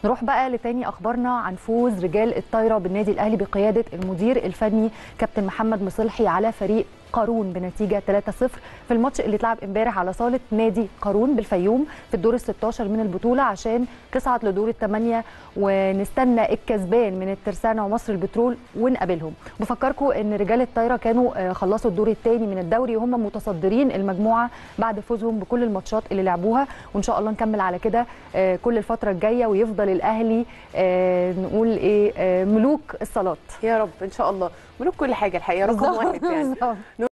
نروح بقى لتاني اخبارنا عن فوز رجال الطايره بالنادي الاهلي بقياده المدير الفني كابتن محمد مصلحي على فريق قارون بنتيجه 3-0 في الماتش اللي اتلعب امبارح على صاله نادي قارون بالفيوم في الدور ال 16 من البطوله عشان تصعد لدور الثمانيه ونستنى الكسبان من الترسانه ومصر البترول ونقابلهم بفكركم ان رجال الطايره كانوا خلصوا الدور الثاني من الدوري وهم متصدرين المجموعه بعد فوزهم بكل الماتشات اللي لعبوها وان شاء الله نكمل على كده كل الفتره الجايه ويفضل الاهلي نقول ايه ملوك الصالات يا رب ان شاء الله ملوك كل حاجه الحقيقه رقم واحد يعني